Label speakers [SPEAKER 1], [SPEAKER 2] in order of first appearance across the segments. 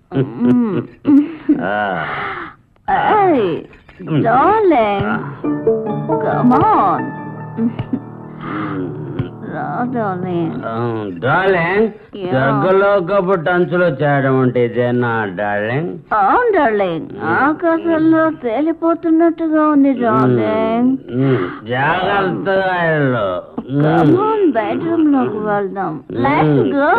[SPEAKER 1] Hey, darling. Come on. రా, darling.
[SPEAKER 2] Darling
[SPEAKER 1] Yeah.
[SPEAKER 2] స్వర్గలోకపు టంచులో చేయడం అంటే ఇదేనా డార్లింగ్
[SPEAKER 1] అవును డార్లింగ్ ఆకాశంలో తేలిపోతున్నట్టుగా ఉంది డార్లింగ్
[SPEAKER 2] జాగ్రత్తగా వెళ్ళు
[SPEAKER 1] Come on, bedroom లోకి వెళ్దాం let's go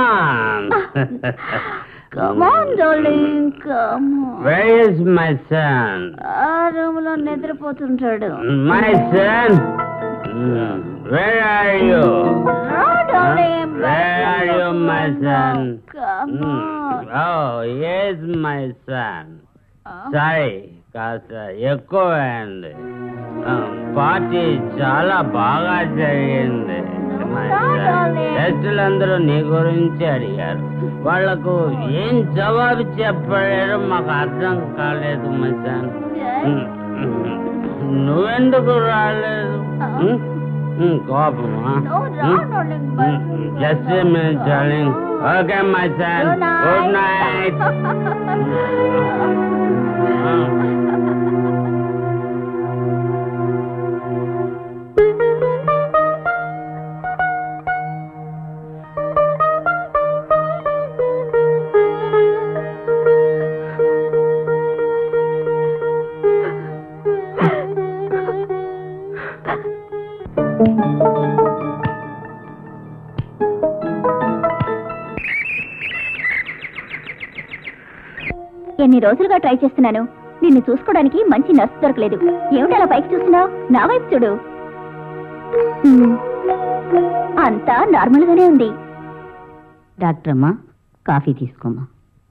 [SPEAKER 1] Come on, darling. Come on.
[SPEAKER 2] Where is my son?
[SPEAKER 1] ఆ రూమ్ లో నిద్రపోతుంటాడు
[SPEAKER 2] My son? Where are you?
[SPEAKER 1] రా, darling.
[SPEAKER 2] Where are you, my son?
[SPEAKER 1] Come on.
[SPEAKER 2] Oh, yes, my son.
[SPEAKER 1] Ah.
[SPEAKER 2] Sorry కాస్త ఎక్కువ అయింది party చాలా బాగా జరిగింది గెస్టులందరూ నీ గురించి అడిగారు వాళ్లకు ఏం జవాబు చెప్పలేరు మాకు అర్థం కాలేదు మచాన్ నువ్వెందుకు రాలేదు ఉమ్, ఉమ్, కోపమా
[SPEAKER 1] No, రా, darling, but-
[SPEAKER 2] just minute darling okay మచాన్ గుడ్ నైట్
[SPEAKER 1] ఎన్ని రోజులుగా ట్రై చేస్తున్నాను నిన్ను చూసుకోవడానికి మంచి నర్స్ దొరకలేదు ఏమిటి అలా పైకి చూస్తున్నావు నా వైపు చూడు హ్మ్. అంతా నార్మల్ గానే ఉంది
[SPEAKER 3] డాక్టర్ అమ్మా కాఫీ తీసుకోమ్మా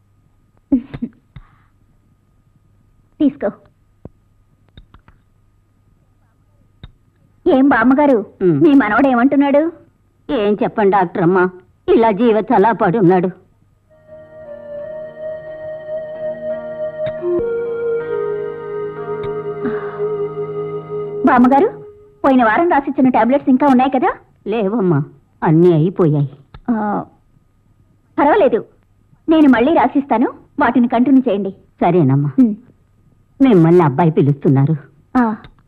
[SPEAKER 1] తీసుకో ఏం బామ్మగారు
[SPEAKER 3] హ్మ్.
[SPEAKER 1] మీ మనవడు ఏమంటున్నాడు
[SPEAKER 3] ఏం చెప్పండి డాక్టర్ అమ్మా ఇలా జీవ చలా పడి ఉన్నాడు
[SPEAKER 1] బామ్మగారు పోయిన వారం రాసిచ్చిన టాబ్లెట్స్ ఇంకా ఉన్నాయి కదా
[SPEAKER 3] లేవమ్మా అన్నీ అయిపోయాయి
[SPEAKER 1] ఆ, పర్వాలేదు నేను మళ్ళీ రాసిస్తాను వాటిని కంటిన్యూ చేయండి
[SPEAKER 3] సరేనమ్మా
[SPEAKER 1] హ్మ్.
[SPEAKER 3] మిమ్మల్ని అబ్బాయి పిలుస్తున్నారు
[SPEAKER 1] ఆ.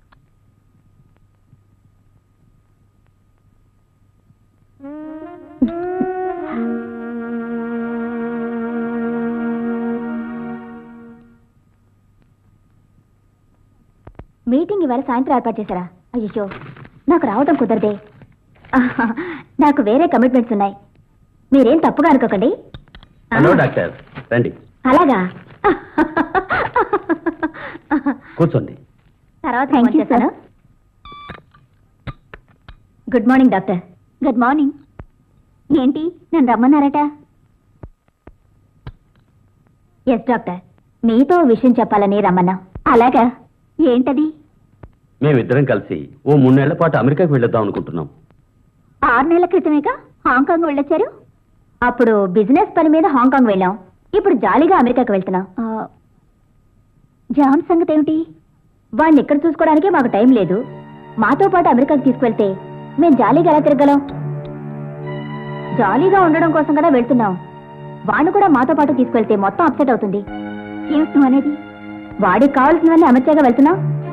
[SPEAKER 1] మీటింగ్ ఇవాళ సాయంత్రం ఏర్పాటు చేశారా అయ్యో నాకు రావడం కుదరదే ఆహా, నాకు వేరే కమిట్మెంట్స్ ఉన్నాయి మీరేం తప్పుగా అనుకోకండి
[SPEAKER 4] హలో డాక్టర్ రండి
[SPEAKER 1] అలాగా
[SPEAKER 4] కూర్చోండి
[SPEAKER 1] తర్వాత thank you sir good morning doctor good morning ఏంటి నన్ను రమ్మన్నారట ఎస్ డాక్టర్ మీతో ఓ విషయం చెప్పాలని రమ్మన్నా అలాగా ఏంటది
[SPEAKER 4] మేమిద్దరం కలిసి ఓ మూడు నెలల పాటు అమెరికాకి వెళ్ళొద్దాం అనుకుంటున్నాం
[SPEAKER 1] ఆరు నెలల క్రితమేగా హాంకాంగ్ వెళ్ళొచ్చారు అప్పుడు బిజినెస్ పని మీద హాంకాంగ్ వెళ్ళాం ఇప్పుడు జాలీగా అమెరికాకి వెళ్తున్నాం ఆ, జాన్ సంగతి ఏమిటి వాడిని ఇక్కడ చూసుకోవడానికి మాకు టైం లేదు మాతో పాటు అమెరికాకి తీసుకువెళ్తే మేము జాలీగా ఎలా తిరగలం జాలీగా ఉండడం కోసం కదా వెళ్తున్నాం వాడిని కూడా మాతో పాటు తీసుకెళ్తే మొత్తం అప్సెట్ అవుతుంది ఏమిటి నువ్వు అనేది వాడికి కావాల్సినవన్నీ అమర్చాగా వెళ్తున్నాం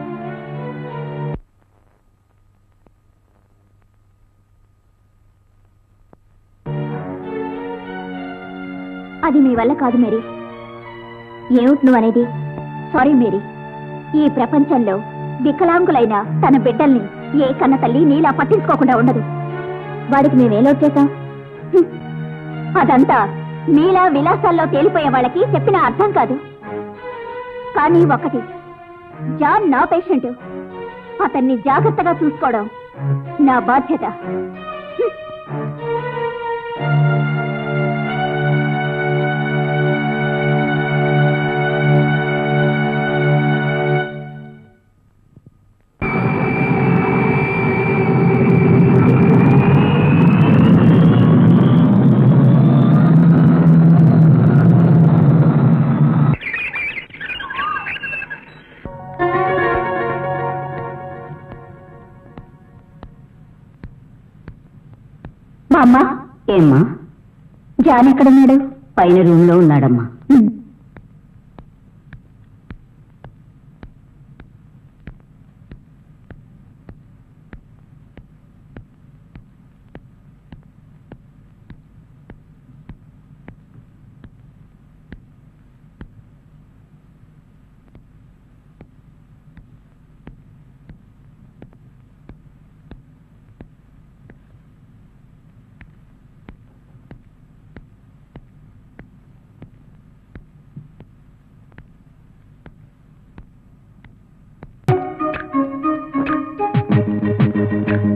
[SPEAKER 1] అది మీ వల్ల కాదు మేరీ ఏమిటి నువ్వు అనేది సారీ మేరీ ఈ ప్రపంచంలో వికలాంగులైన తన బిడ్డల్ని ఏ కన్న తల్లి నీలా పట్టించుకోకుండా ఉండదు వాడికి మేమేలో చేశాం హ్మ్. అదంతా నీలా విలాసాల్లో తేలిపోయే వాళ్ళకి చెప్పిన అర్థం కాదు కానీ ఒకటి జాన్ నా పేషెంట్ అతన్ని జాగ్రత్తగా చూసుకోవడం నా బాధ్యత హ్మ్. మా అమ్మ
[SPEAKER 3] ఏమ్మా
[SPEAKER 1] జాన్ ఎక్కడున్నాడు
[SPEAKER 3] పైన రూమ్ లో ఉన్నాడమ్మా
[SPEAKER 1] హ్మ్.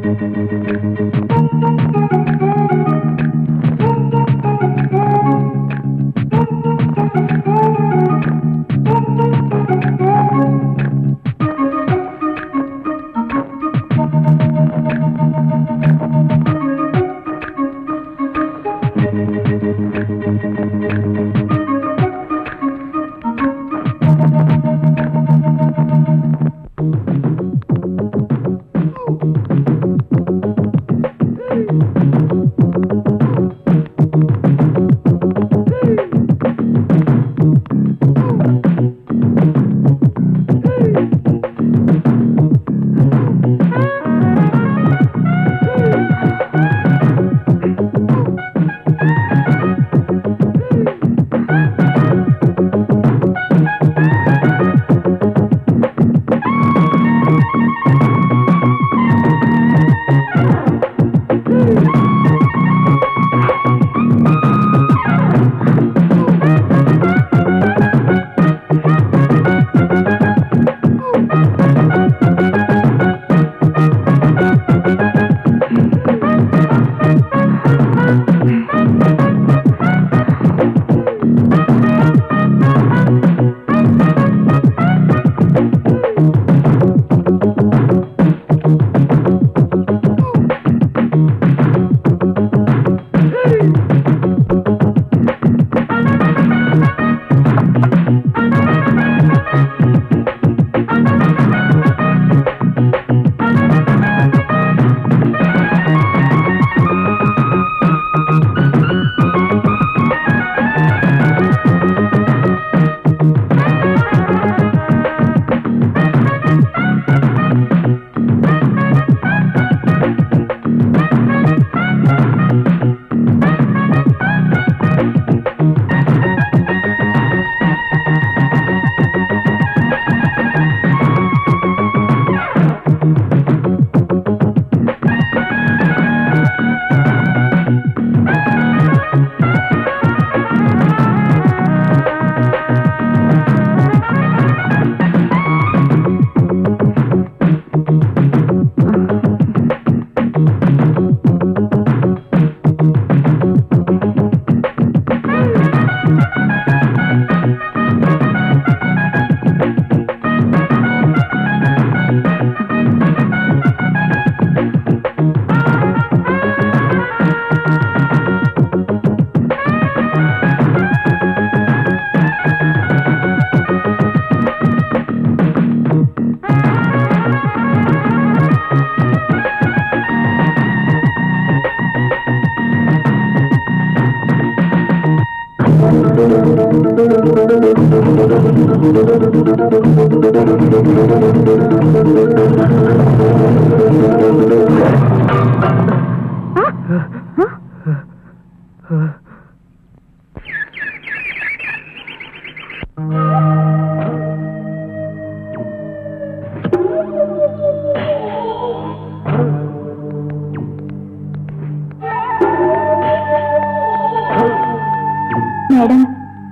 [SPEAKER 1] మేడం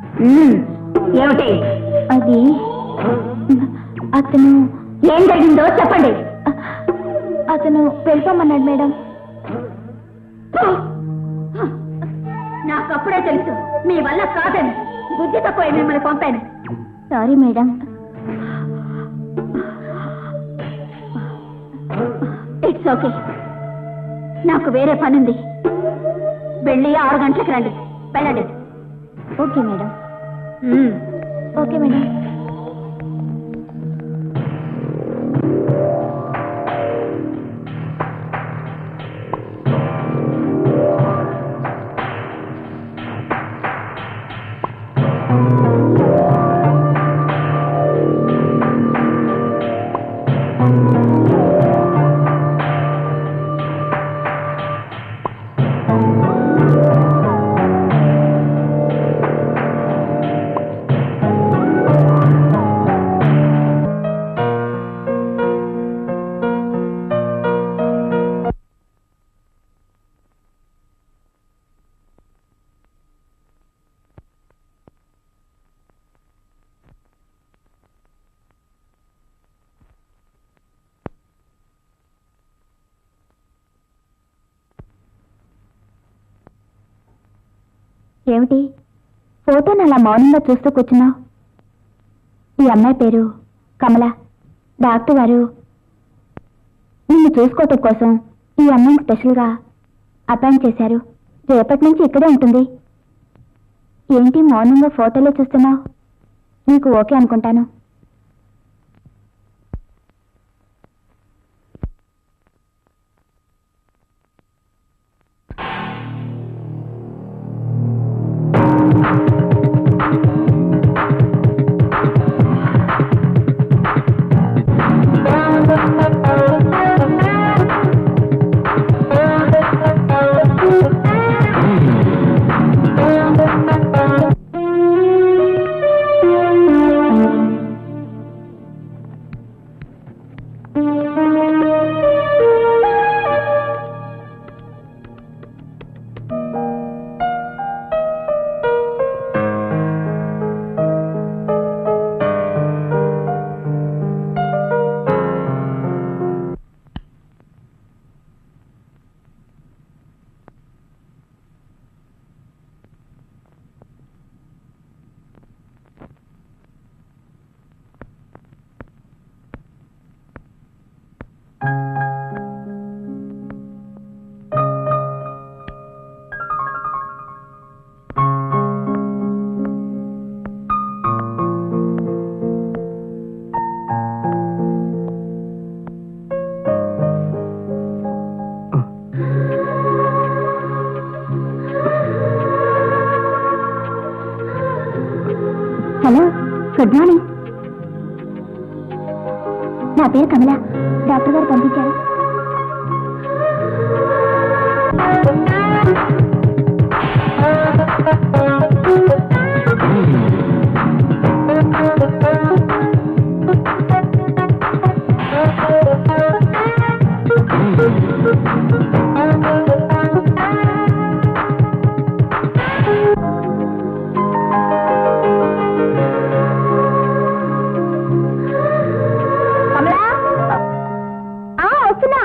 [SPEAKER 1] ఏమిటి అది అతను ఏం జరిగిందో చెప్పండి అతను వెళ్ళిపోమన్నాడు మేడం నాకు అప్పుడే తెలుసు మీ వల్ల కాదని బుద్ధి తక్కువ మిమ్మల్ని పంపాను సారీ మేడం ఇట్స్ ఓకే నాకు వేరే పనుంది వెళ్ళి ఆరు గంటలకు రండి వెళ్ళండి ఓకే మేడం ఓకే మేడం
[SPEAKER 5] ఆ
[SPEAKER 1] ఏమిటి ఫోటోని అలా మౌనంగా చూస్తూ కూర్చున్నావు ఈ అమ్మాయి పేరు కమల డాక్టర్ గారు నిన్ను చూసుకోవటం కోసం ఈ అమ్మాయిని స్పెషల్గా అపాయింట్ చేశారు రేపటి నుంచి ఇక్కడే ఉంటుంది ఏంటి మౌనంగా ఫోటోలో చూస్తున్నావు నీకు ఓకే అనుకుంటాను హలో గుడ్ మార్నింగ్ నా పేరు కమల డాక్టర్ గారు పంపించారు కమలా ఆ, వస్తున్నా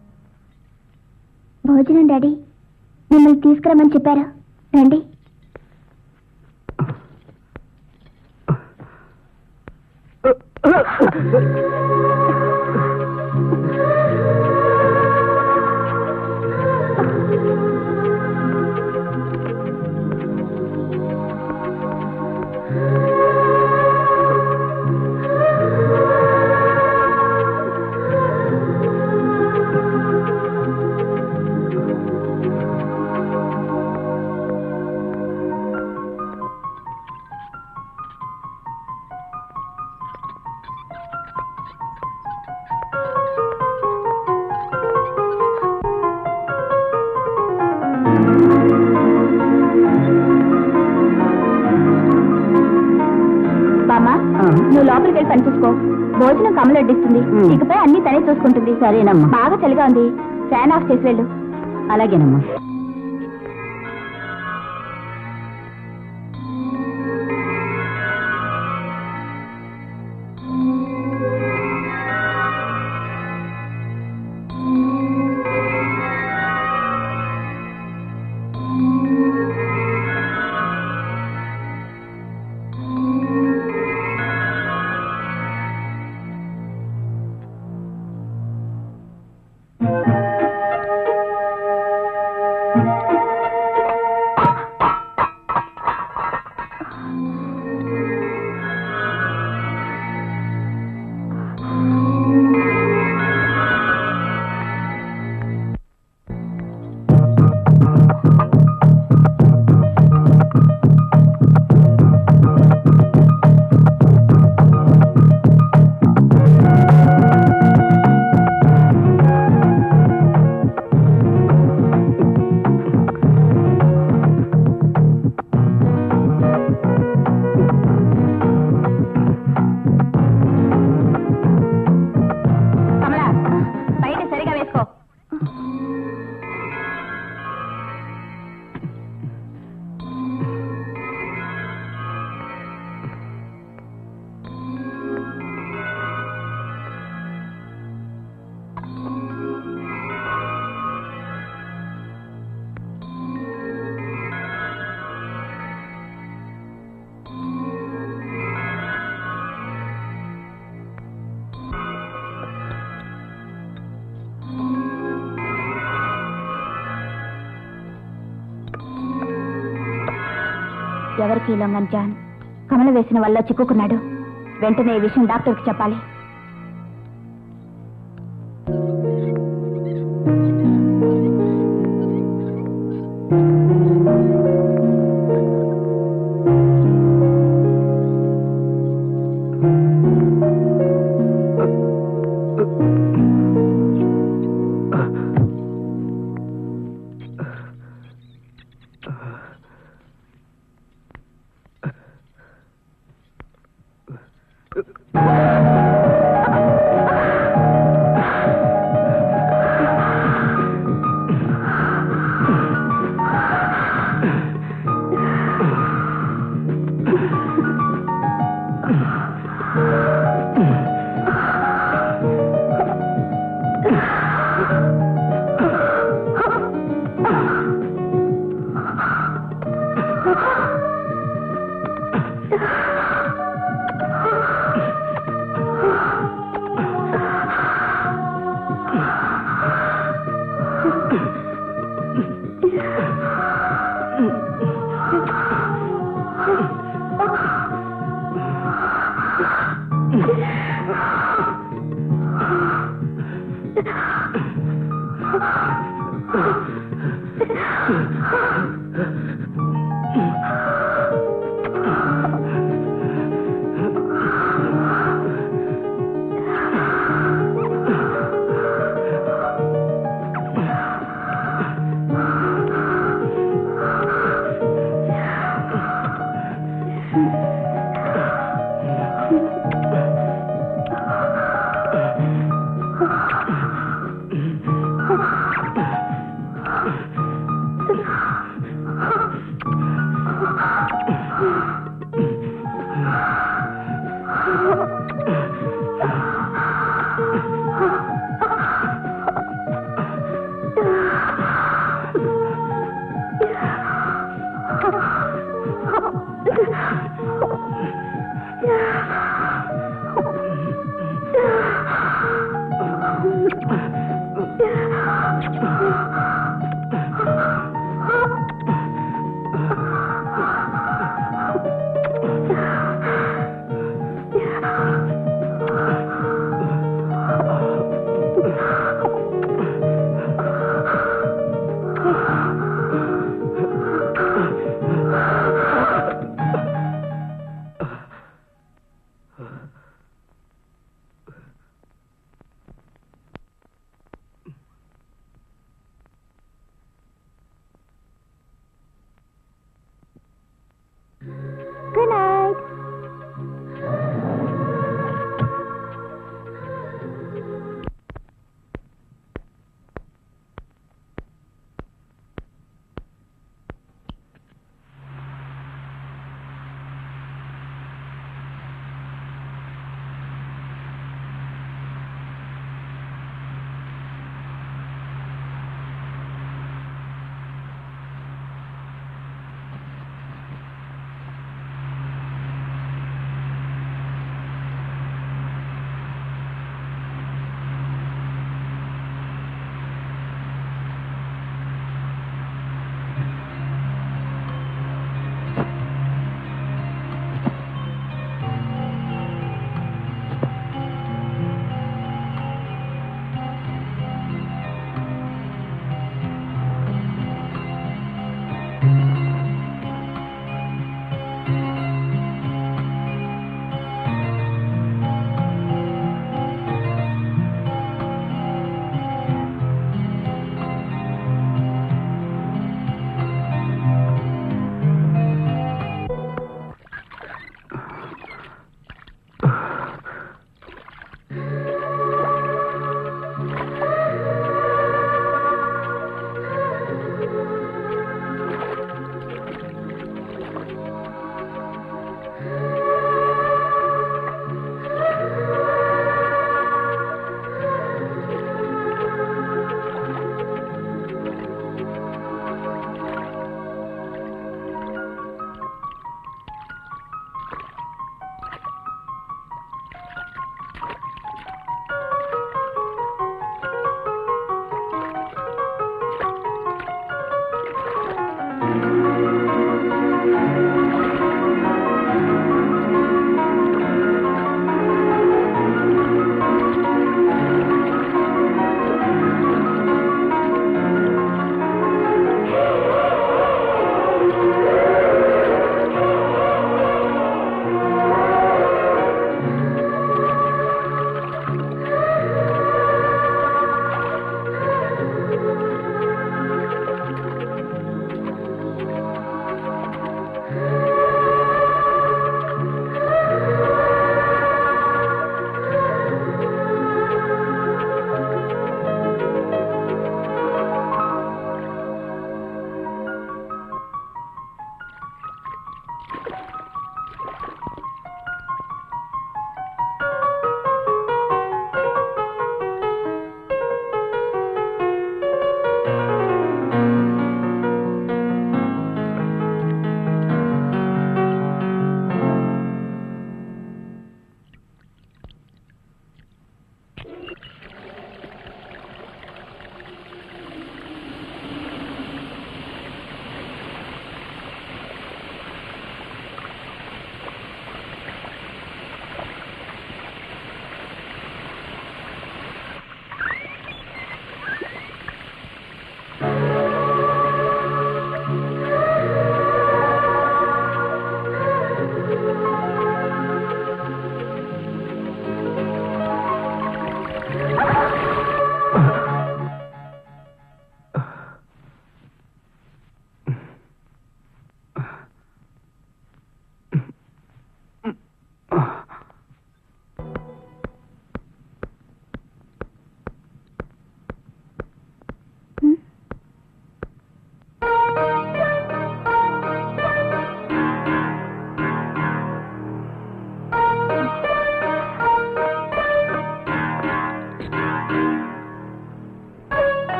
[SPEAKER 1] భోజనం డాడీ మిమ్మల్ని తీసుకురమ్మని చెప్పారు రండి బామ్మ నువ్వు లోపలికి వెళ్ళి పని చూసుకో భోజనం కమలు వడ్డిస్తుంది
[SPEAKER 3] మ్.
[SPEAKER 1] ఇకపై అన్ని తనే చూసుకుంటుంది
[SPEAKER 3] సరేనమ్మా
[SPEAKER 1] బాగా చలిగా ఉంది ఫ్యాన్ ఆఫ్ చేసి వెళ్ళు
[SPEAKER 3] అలాగేనమ్మా
[SPEAKER 1] కమలా బయట సరిగా వేసుకో ఎవరికి లొంగన్ జాన్ కమల వేసిన వల్ల చిక్కుకున్నాడు వెంటనే ఈ విషయం డాక్టర్కి చెప్పాలి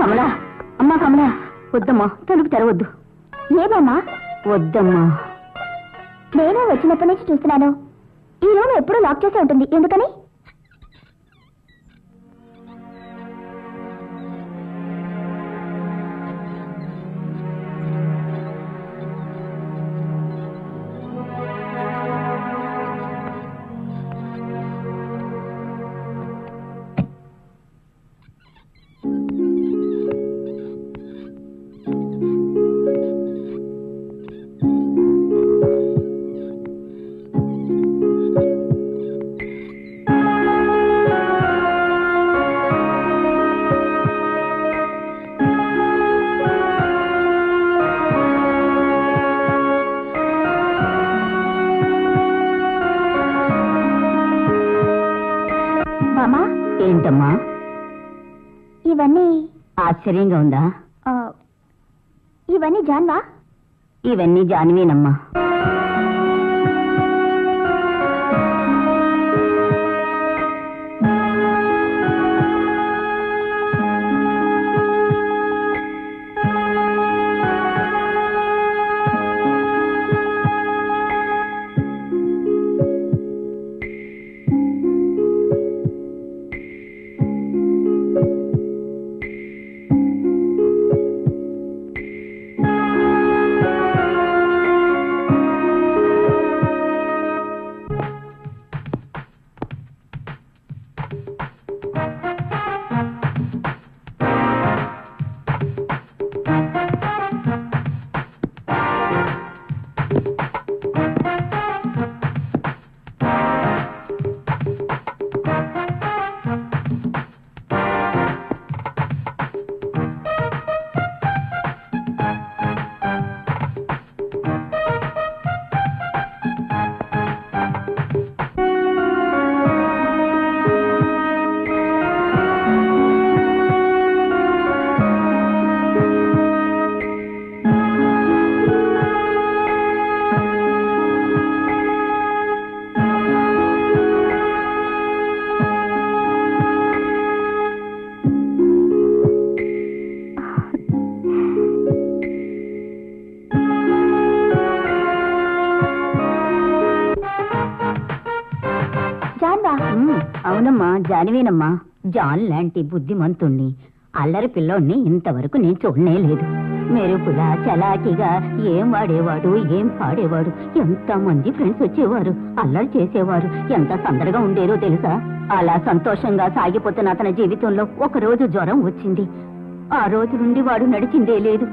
[SPEAKER 3] కమలా అమ్మా కమలా వద్దమ్మా తలుపు తెరవద్దు
[SPEAKER 1] ఏమమ్మా
[SPEAKER 3] వద్దమ్మా
[SPEAKER 1] నేను వచ్చినప్పటి నుంచి చూస్తున్నాను ఈ రూమ్ ఎప్పుడూ లాక్ చేసే ఉంటుంది ఎందుకని మామా
[SPEAKER 3] ఏంటమ్మా
[SPEAKER 1] ఇవన్నీ
[SPEAKER 3] ఆశ్చర్యంగా ఉందా
[SPEAKER 1] ఆ, ఇవన్నీ జాన్వా
[SPEAKER 3] ఇవన్నీ జాన్వీనమ్మా
[SPEAKER 1] జాన్వా
[SPEAKER 3] ఉమ్, అవునమ్మా జాన్వీనమ్మా జాన్ లాంటి బుద్ధిమంతుణ్ణి అల్లరి పిల్లోడిని ఇంతవరకు నేను చూడనే లేదు మెరుపులా చలాకీగా ఏం వాడేవాడు ఏం పాడేవాడు ఎంత మంది ఫ్రెండ్స్ వచ్చేవారు అల్లరి చేసేవారు ఎంత సందడిగా ఉండేరో తెలుసా అలా సంతోషంగా సాగిపోతున్న అతని జీవితంలో ఒక రోజు జ్వరం వచ్చింది ఆ రోజు నుండి వాడు నడిచిందే లేదు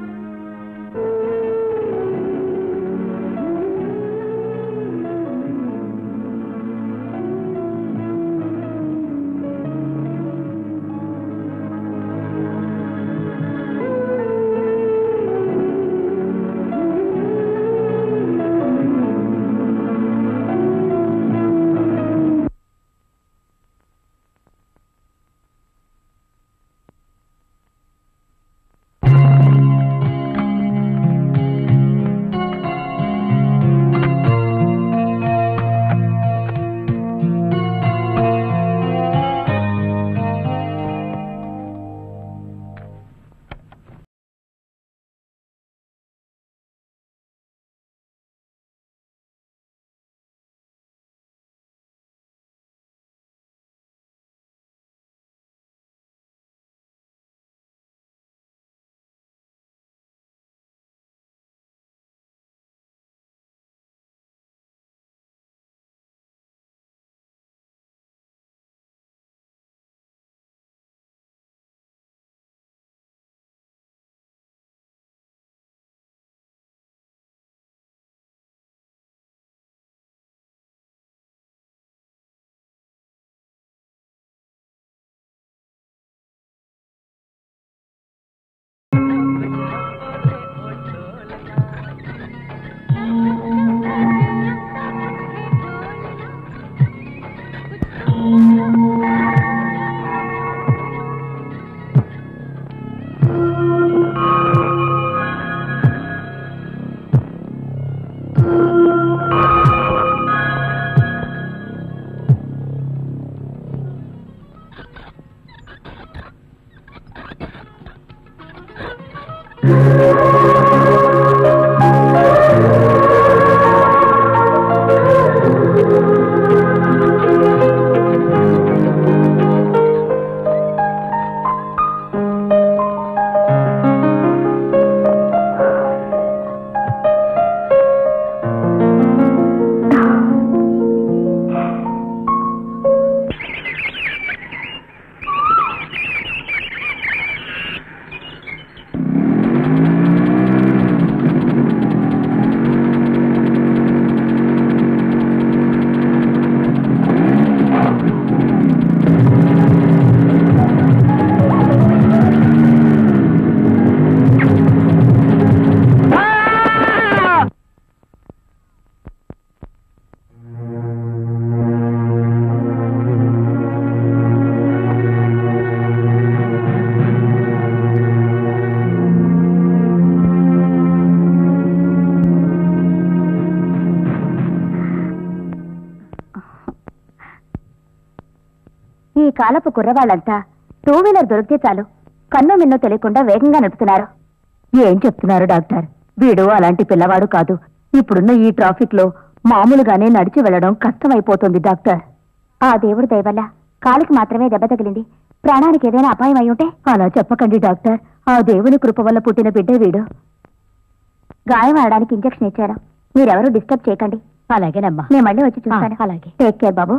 [SPEAKER 1] కాలపు కుర్రవాళ్ళంతా టూ వీలర్ దొరికితే చాలు కన్ను మిన్నో తెలియకుండా వేగంగా నడుపుతున్నారు ఏం చెప్తున్నారు డాక్టర్ వీడు అలాంటి పిల్లవాడు కాదు ఇప్పుడున్న ఈ ట్రాఫిక్ లో మామూలుగానే నడిచి వెళ్లడం కష్టమైపోతుంది డాక్టర్ ఆ దేవుడి దయవల్ల కాలికి మాత్రమే దెబ్బ తగిలింది ప్రాణానికి ఏదైనా అపాయం అయి ఉంటే అలా చెప్పకండి డాక్టర్ ఆ దేవుని కృప వల్ల పుట్టిన బిడ్డే వీడు గాయం ఆడడానికి ఇంజెక్షన్ ఇచ్చాను మీరెవరూ డిస్టర్బ్ చేయకండి
[SPEAKER 3] అలాగేనమ్మా
[SPEAKER 1] నేను మళ్ళీ వచ్చి చూస్తాను
[SPEAKER 3] ఆ, అలాగే.
[SPEAKER 1] టేక్ కేర్ బాబు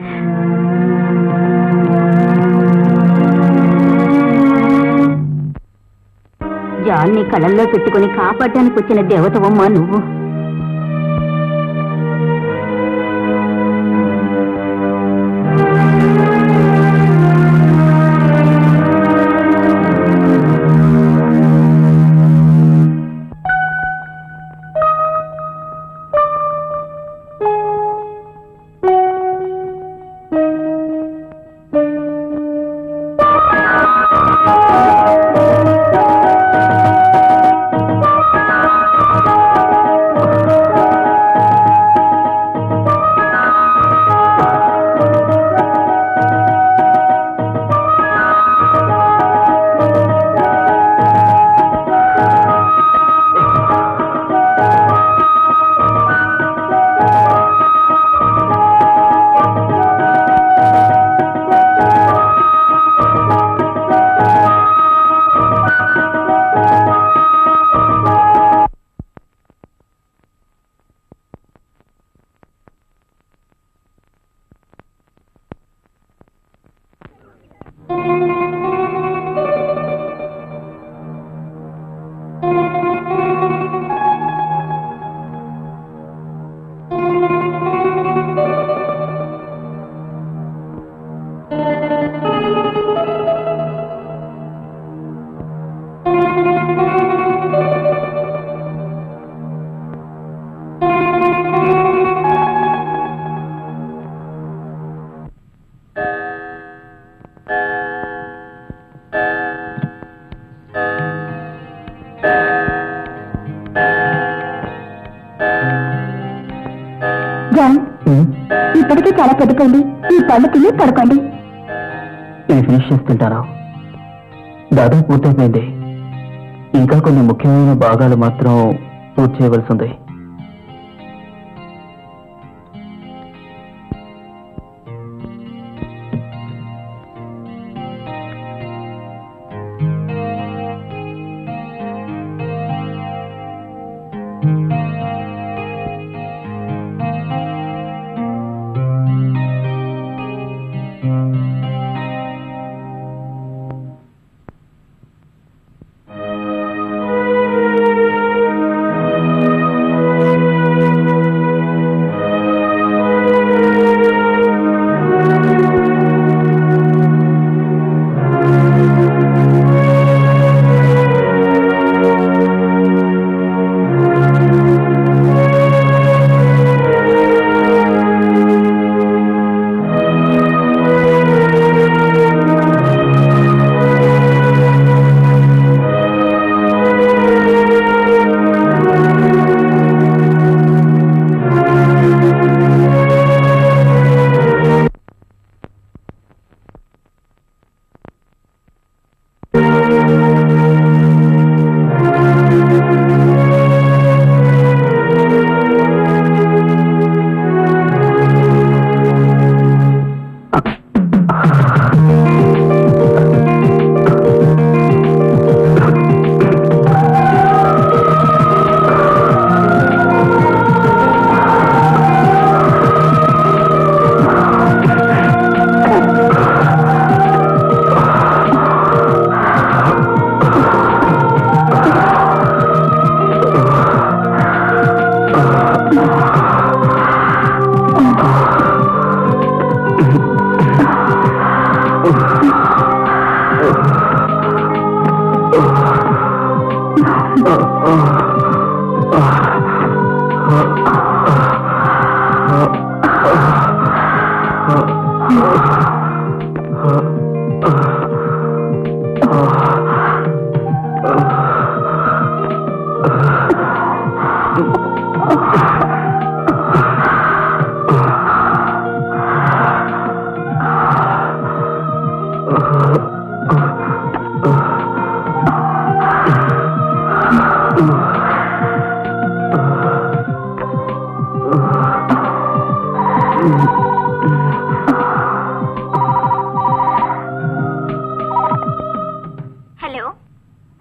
[SPEAKER 3] జాన్ని కళ్ళల్లో పెట్టుకుని కాపాడడానికి వచ్చిన దేవతవమ్మా నువ్వు
[SPEAKER 1] జాన్ ఇప్పటికే చాలా పెద్దపోయింది ఈ పళ్ళు తిని పడుకోండి
[SPEAKER 5] ఇది ఫినిష్ చేస్తుంటారా దాదాపు పూర్తయిపోయింది ఇంకా కొన్ని ముఖ్యమైన భాగాలు మాత్రం పూర్తి చేయవలసి ఉంది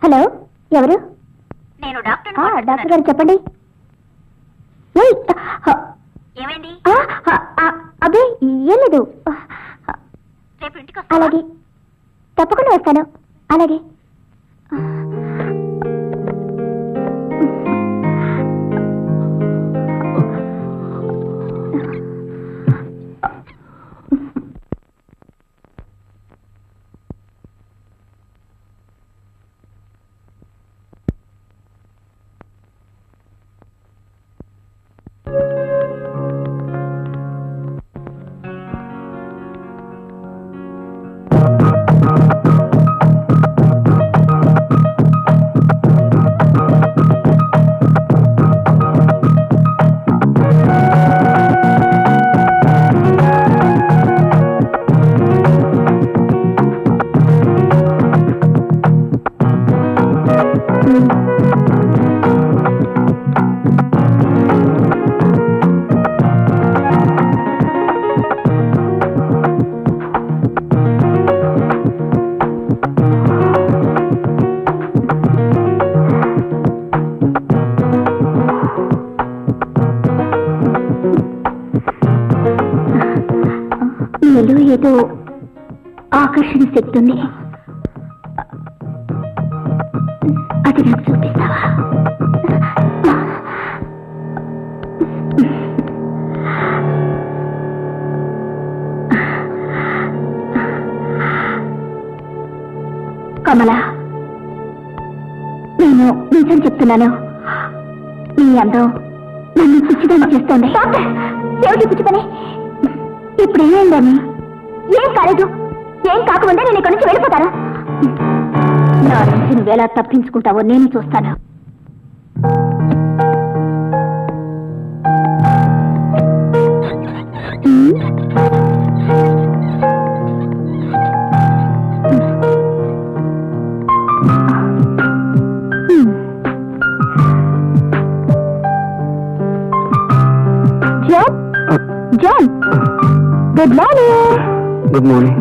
[SPEAKER 1] హలో ఎవరు
[SPEAKER 3] నేను డాక్టర్
[SPEAKER 1] ఆ, డాక్టర్ గారు చెప్పండి ఏయ్, ఆ,
[SPEAKER 3] ఏమైంది
[SPEAKER 1] ఆ, ఆ, ఆ, అబ్బే ఏం లేదు
[SPEAKER 3] రేపు ఇంటికి
[SPEAKER 1] అలాగే తప్పకుండా వస్తాను అలాగే నీలో ఏదో ఆకర్షణ శక్తి ఉంది అది నాకు చూపిస్తావా కమల నేను నిజం చెప్తున్నాను నీ అందం నన్ను పిచ్చిదాన్ని చేస్తోంది ఏమిటి పిచ్చి పని ఇప్పుడు ఏమైందని ఏం కాలేదు ఏం కాకముందే నేను ఇక్కడి నుంచి వెళ్ళిపోతాను నా నుంచి నువ్వెలా తప్పించుకుంటావో నేను చూస్తాను John John good morning
[SPEAKER 5] good morning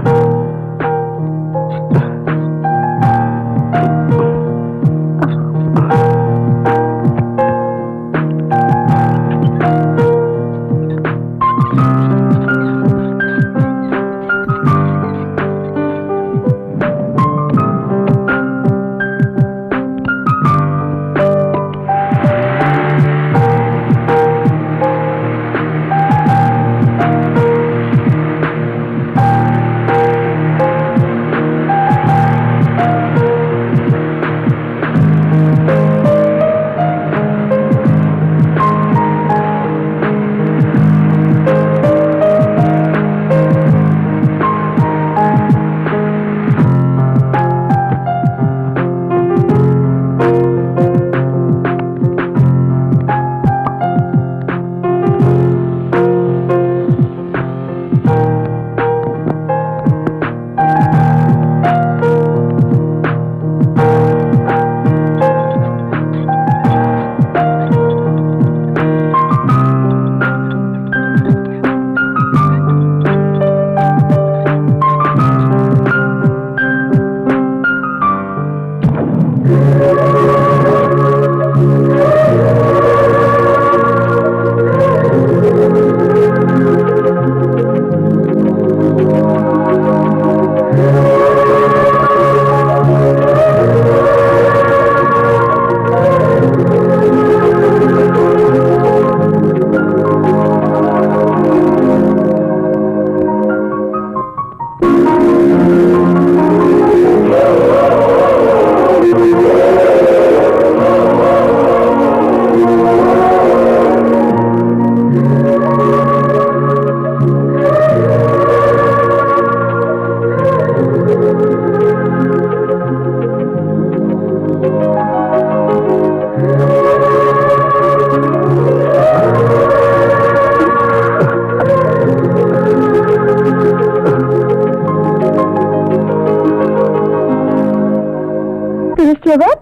[SPEAKER 1] Finish your work?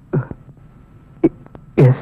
[SPEAKER 5] Yes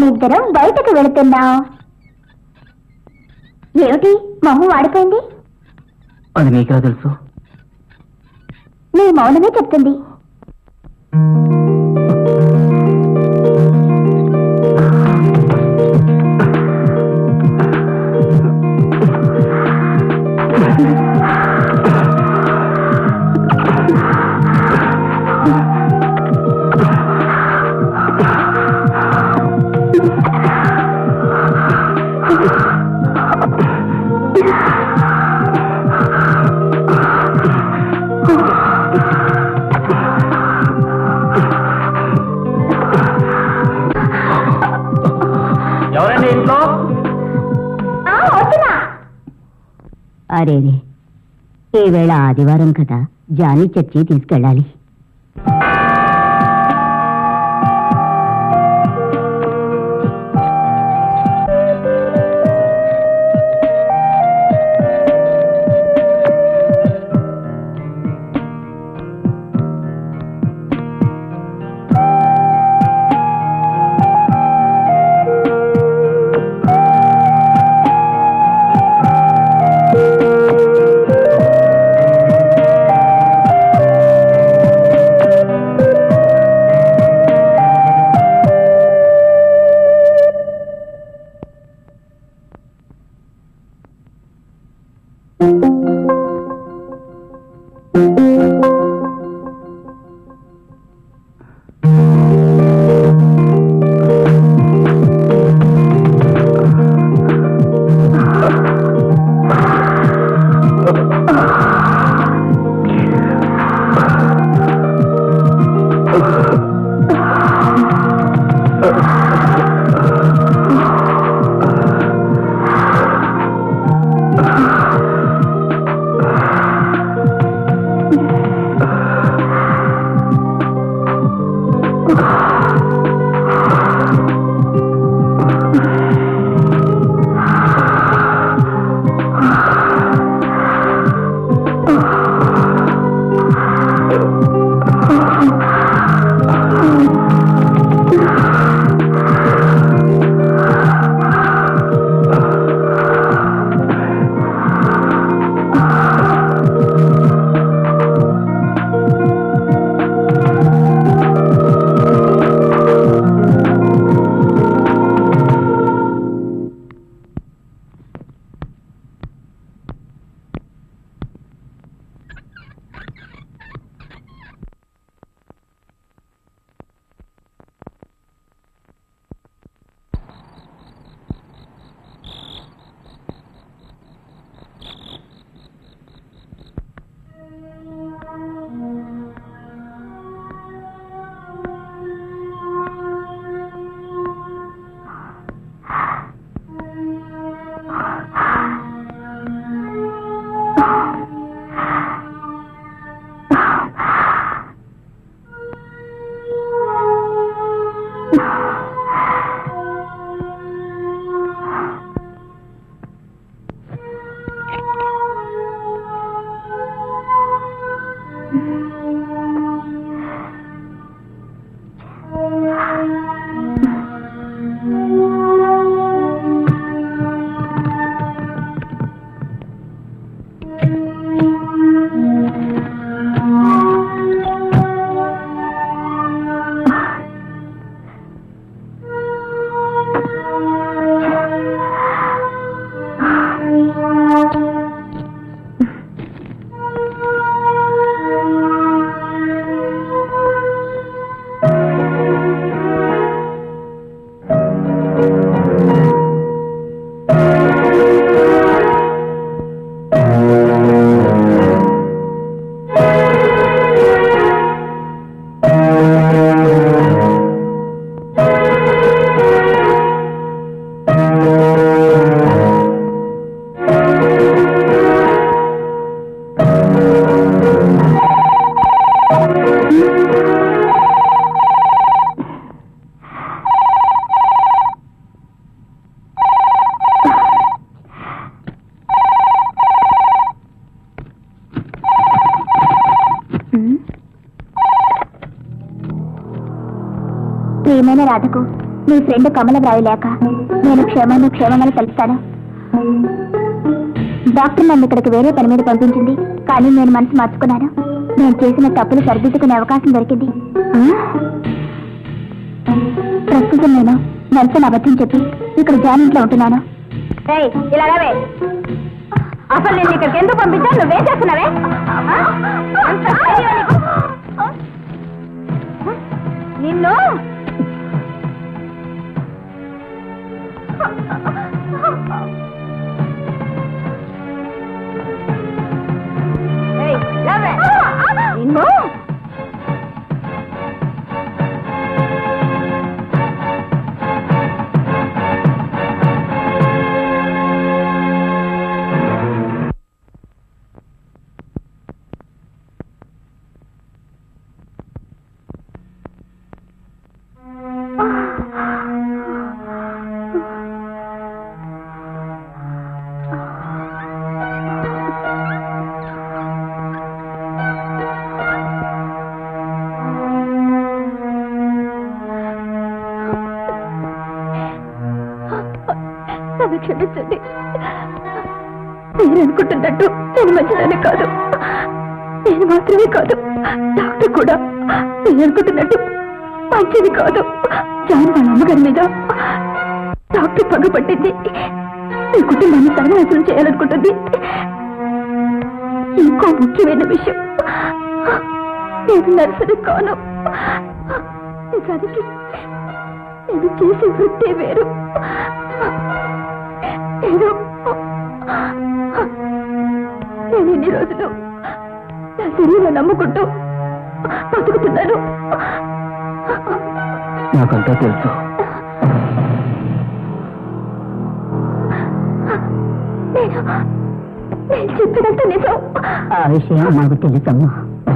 [SPEAKER 1] ఇద్దరం బయటకు వెళుతున్నాం ఏమిటి మొహం వాడిపోయింది
[SPEAKER 5] అది నీకెలా తెలుసు
[SPEAKER 1] నీ మౌనమే చెప్తుంది
[SPEAKER 5] ఎవరండి ఇంట్లో
[SPEAKER 1] ఆ, వస్తున్నా
[SPEAKER 3] అరేరే ఈవేళ ఆదివారం కదా జానీ చర్చి తీసుకెళ్ళాలి
[SPEAKER 1] ప్రియమైన రాధకు మీ ఫ్రెండ్ కమల వ్రాయలేక నేను క్షేమాన్ని క్షేమమని తెలుస్తాను డాక్టర్ నన్ను ఇక్కడికి వేరే పని మీద పంపించింది కానీ నేను మనసు మార్చుకున్నాను నేను చేసిన తప్పులు సరిదిద్దుకునే అవకాశం దొరికింది ఆ? ప్రస్తుతం నేను నర్సన్ అబద్ధం చెప్పి ఇక్కడ జాన్ ఇంట్లో ఉంటున్నాను ఇలా రావే అసలు నేను ఇక్కడికి ఎందుకు పంపించా నువ్వేం చేస్తున్నావే ఆ? ఎంత ధైర్యం నీకు? నిన్ను ఏయ్, లేవే. నిన్ను నన్ను క్షమించండి మీరు అనుకుంటున్నట్టు నేను మంచిదాన్ని కాదు నేను మాత్రమే కాదు డాక్టర్ కూడా మీరు అనుకుంటున్నట్టు మంచిది కాదు జాన్ వాళ్ళ అమ్మగారి మీద డాక్టర్ పగపట్టింది మీ కుటుంబాన్ని సర్వనాశనం చేయాలనుకుంటుంది ఇంకో ముఖ్యమైన విషయం నేను నర్సరీ కాను నిజానికి నేను చేసే వృత్తే వేరు నేను నేను ఇన్ని రోజులు నా శరీరం నమ్ముకుంటూ బతుకుతున్నాను
[SPEAKER 5] నాకంతా తెలుసు
[SPEAKER 1] నేను నేను చెప్పినంత నిజం
[SPEAKER 3] ఆ విషయం మాకు తెలుసమ్మా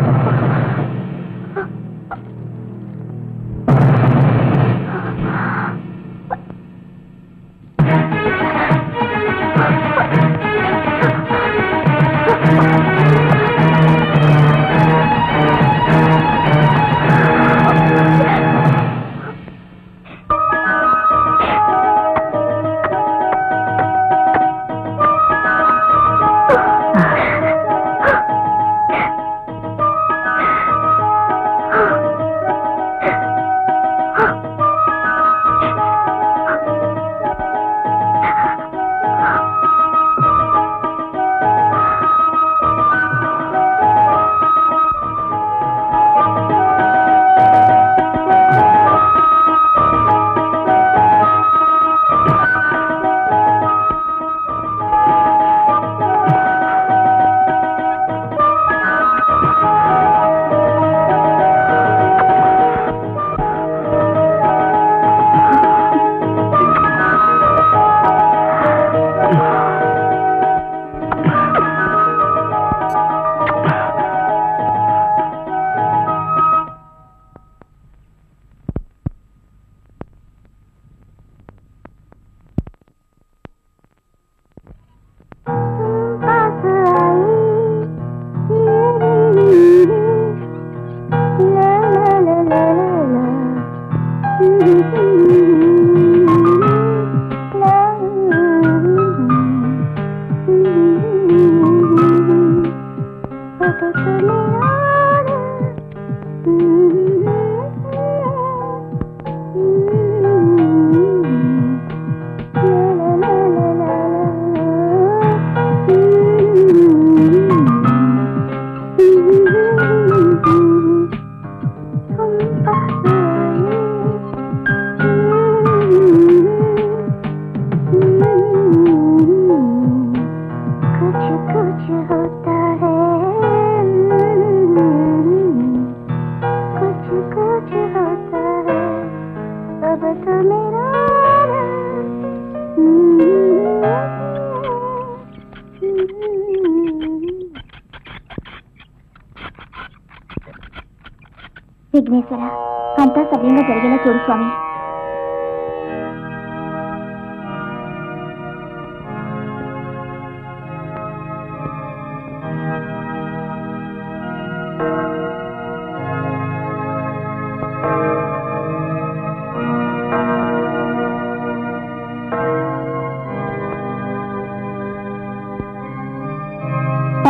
[SPEAKER 1] कुछ कुछ होता है कुछ कुछ होता है अब तो मेरा విఘ్నేశ్వర అంతా సవ్యంగా జరిగేలా చూడు స్వామి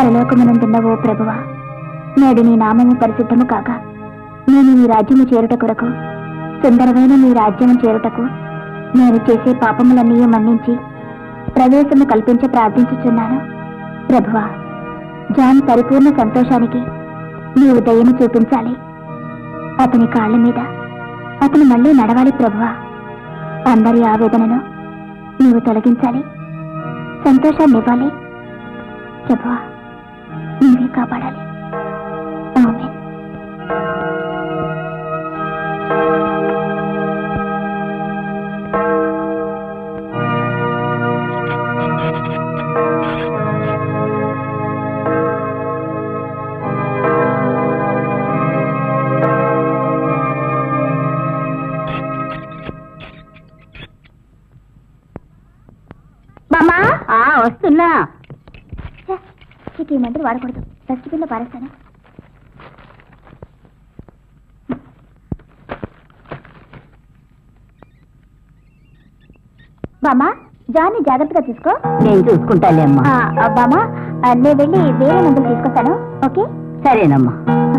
[SPEAKER 1] పరలోకమునందున్న ఓ ప్రభువా నేడు నీ నామము పరిశుద్ధము కాక నేను నీ రాజ్యము చేరుట కొరకు సుందరమైన నీ రాజ్యము చేరుటకు నేను చేసే పాపములన్నీ మన్నించి ప్రవేశము కల్పించి ప్రార్థించుచున్నాను ప్రభువా జాన్ పరిపూర్ణ సంతోషానికి నీవు దయను చూపించాలి అతని కాళ్ళ మీద అతను మళ్ళీ నడవాలి ప్రభువా అందరి ఆవేదనను నీవు తొలగించాలి సంతోషాన్ని ఇవ్వాలి ప్రభువా నీవే కాపాడాలి ఆమేన్ బామ్మా
[SPEAKER 3] ఆ వస్తున్నా
[SPEAKER 1] ఛే, ఇక ఈ మందులు వాడకూడదు డస్ట్బిన్ లో పారేస్తాను బామ్మా జాన్ని జాగ్రత్తగా చూసుకో
[SPEAKER 3] నేను చూసుకుంటాలే అమ్మా
[SPEAKER 1] ఆ, ఆ, బామ్మా ఆ, నేను వెళ్ళి వేరే మందులు తీసుకొస్తాను ఓకే
[SPEAKER 3] సరేనమ్మా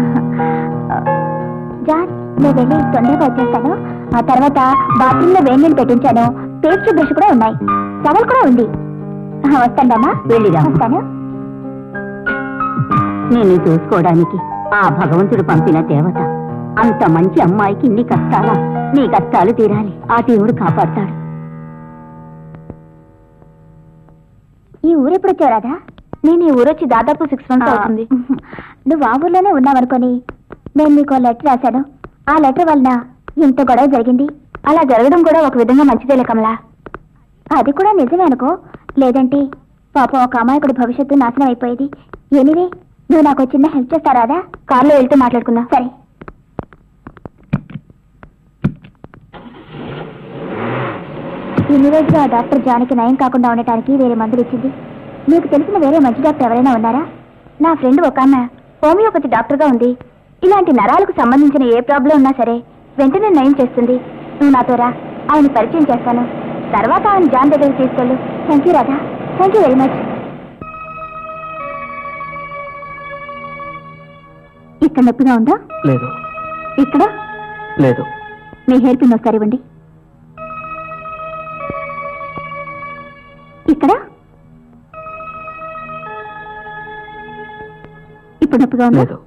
[SPEAKER 1] జాన్ నేను వెళ్ళి తొందరగా వచ్చేస్తాను ఆ తర్వాత బాత్రూమ్ లో వేడి నీళ్ళు పెట్టించాను పేస్ట్ బ్రష్ కూడా ఉన్నాయి టవల్ కూడా ఉంది ఆ, వస్తాను బామ్మా
[SPEAKER 3] వెళ్ళిరా.
[SPEAKER 1] వస్తాను
[SPEAKER 3] నిన్ను చూసుకోవడానికి ఆ భగవంతుడు పంపిన దేవత అంత మంచి అమ్మాయికి నీ కష్టాలా నీ కష్టాలు తీరాలి ఆ దేవుడు కాపాడతాడు
[SPEAKER 1] ఈ ఊరెప్పుడు వచ్చావు రాధా నేను ఈ ఊరొచ్చి దాదాపు సిక్స్ మంత్స్ అవుతుంది నువ్వు ఆ ఊర్లోనే ఉన్నావనుకొని నేను నీకు లెటర్ రాశాను ఆ లెటర్ వలన ఇంత గొడవ జరిగింది అలా జరగడం కూడా ఒక విధంగా మంచిదే కమలా అది కూడా నిజమే అనుకో లేదంటే పాపం ఒక అమాయకుడి భవిష్యత్తు నాశనం అయిపోయేది ఎనివే నువ్వు నాకు చిన్న హెల్ప్ చేస్తారాదా కార్లో వెళ్తూ మాట్లాడుకుందాం సరే ఇన్ని రోజులు ఆ డాక్టర్ జానికి నయం కాకుండా ఉండటానికి వేరే మందులు ఇచ్చింది నీకు తెలిసిన వేరే మంచి డాక్టర్ ఎవరైనా ఉన్నారా నా ఫ్రెండ్ ఒక ఆమె హోమియోపతి డాక్టర్గా ఉంది ఇలాంటి నరాలకు సంబంధించిన ఏ ప్రాబ్లం ఉన్నా సరే వెంటనే నయం చేస్తుంది నువ్వు నాతో రా ఆయన పరిచయం చేస్తాను తర్వాత ఆయన జాన్ దగ్గరికి తీసుకెళ్ళు thank you Radha thank you very much ఇక్కడ నొప్పిగా ఉందా
[SPEAKER 5] లేదు
[SPEAKER 1] ఇక్కడ
[SPEAKER 5] లేదు
[SPEAKER 1] మీ హెయిర్ పిన్ ఒకసారి ఇవ్వండి ఇక్కడ ఇప్పుడు నొప్పిగా ఉందా
[SPEAKER 5] లేదు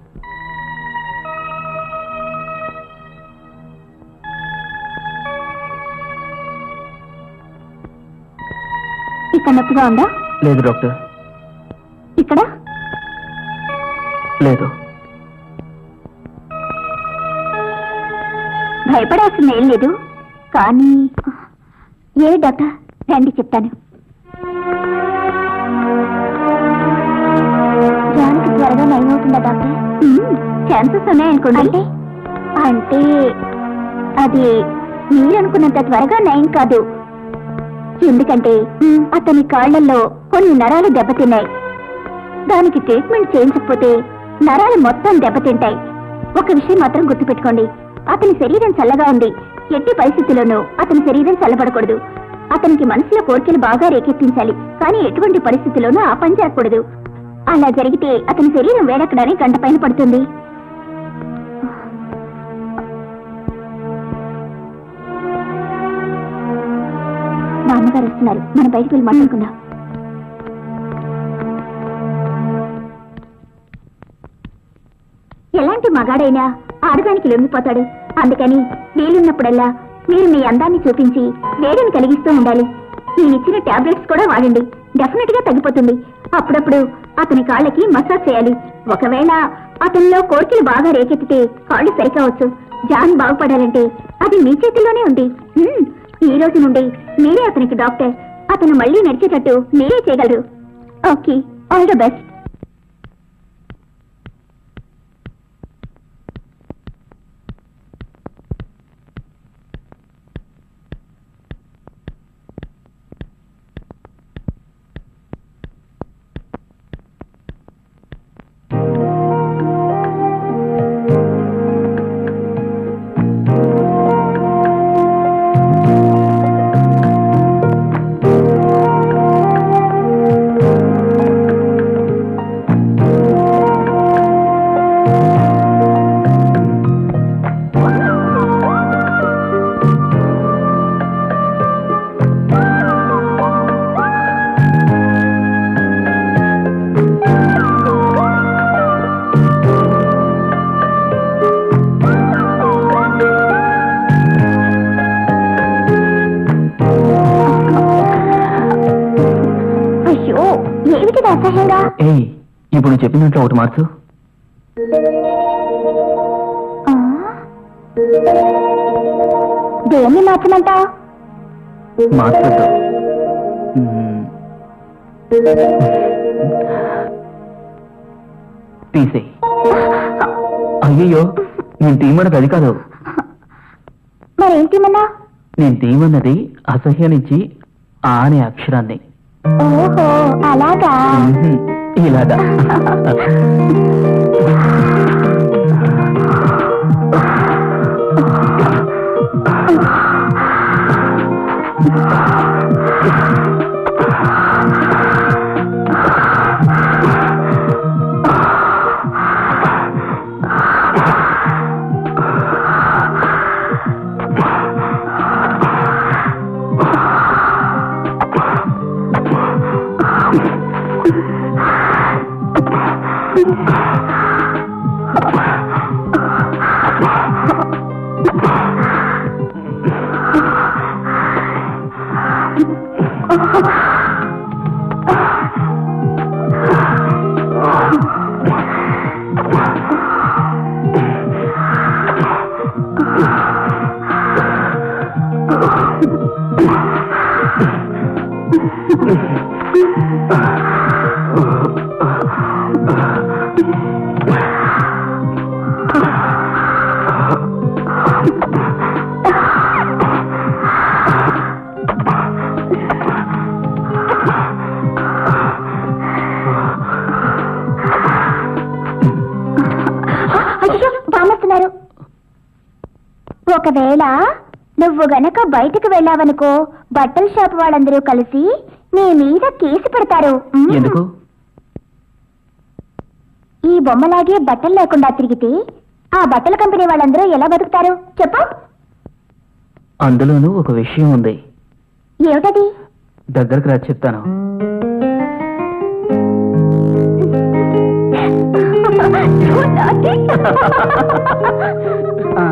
[SPEAKER 1] ఇక్కడ నొప్పిగా ఉందా
[SPEAKER 5] లేదు డాక్టర్
[SPEAKER 1] ఇక్కడ
[SPEAKER 5] లేదు
[SPEAKER 1] భయపడాల్సిన ఏం లేదు కానీ ఏ డాక్టర్ రండి చెప్తాను జానికి త్వరగా నయమవుతుందా డాక్టర్ ఛాన్సెస్ ఉన్నాయనుకోండి అంటే అంటే అది మీరనుకున్నంత త్వరగా నయం కాదు ఎందుకంటే అతని కాళ్లలో కొన్ని నరాలు దెబ్బతిన్నాయి దానికి ట్రీట్మెంట్ చేయించకపోతే నరాలు మొత్తం దెబ్బతింటాయి ఒక విషయం మాత్రం గుర్తుపెట్టుకోండి అతని శరీరం చల్లగా ఉంది ఎట్టి పరిస్థితుల్లోనూ అతని శరీరం చల్లబడకూడదు అతనికి మనసులో కోరికలు బాగా రేకెత్తించాలి కానీ ఎటువంటి పరిస్థితుల్లోనూ ఆ పని చేయకూడదు అలా జరిగితే అతని శరీరం వేడెక్కడానికి గంట పైన పడుతుంది మా అమ్మగారు వస్తున్నారు మనం బయటికి వెళ్ళి మాట్లాడుకుందాం ఎలాంటి మగాడైనా ఆడదానికి లొంగిపోతాడు అందుకని వీలున్నప్పుడల్లా మీరు మీ అందాన్ని చూపించి వేడిని కలిగిస్తూ ఉండాలి నేను ఇచ్చిన టాబ్లెట్స్ కూడా వాడండి డెఫినెట్ గా తగ్గిపోతుంది అప్పుడప్పుడు అతని కాళ్ళకి మసాజ్ చేయాలి ఒకవేళ అతనిలో కోరికలు బాగా రేకెత్తితే కాళ్ళు సరికావచ్చు జాన్ బాగుపడాలంటే అది మీ చేతిలోనే ఉంది హ్మ్, ఈ రోజు నుండి మీరే అతనికి డాక్టర్ అతను మళ్ళీ నడిచేటట్టు మీరే చేయగలరు ఓకే ఆల్ ద బెస్ట్ ఏమిటిది అసహ్యంగా
[SPEAKER 5] ఏయ్ ఇప్పుడు నువ్వు చెప్పినట్లు ఒకటి మార్చు
[SPEAKER 1] ఆ? దేన్ని మార్చమంటావు
[SPEAKER 5] మార్చొద్దు మ్మ్. తీసేయ్ అయ్యయ్యో నేను తీయమన్నది అది కాదు
[SPEAKER 1] మరేంటి మన్నా
[SPEAKER 5] నేను తీయమన్నది అసహ్యానిచ్చి ఆ అనే అక్షరాన్ని
[SPEAKER 1] ఓహో అలాగా
[SPEAKER 5] మ్మ్. ఇలాగా
[SPEAKER 1] అయ్యో బామస్తున్నారు ఒకవేళ నువ్వు గనక బయటకు వెళ్ళావనుకో బట్టల షాప్ వాళ్ళందరూ కలిసి నీ మీద కేసు పెడతారు ఉమ్.
[SPEAKER 5] ఎందుకు
[SPEAKER 1] ఈ బొమ్మలాగే బట్టలు లేకుండా తిరిగితే ఆ బట్టల కంపెనీ వాళ్ళందరూ ఎలా బతుకుతారు చెప్పు
[SPEAKER 5] అందులోనూ ఒక విషయం ఉంది
[SPEAKER 1] ఏమిటది
[SPEAKER 5] దగ్గరకు రా చెప్తాను
[SPEAKER 3] ఆ,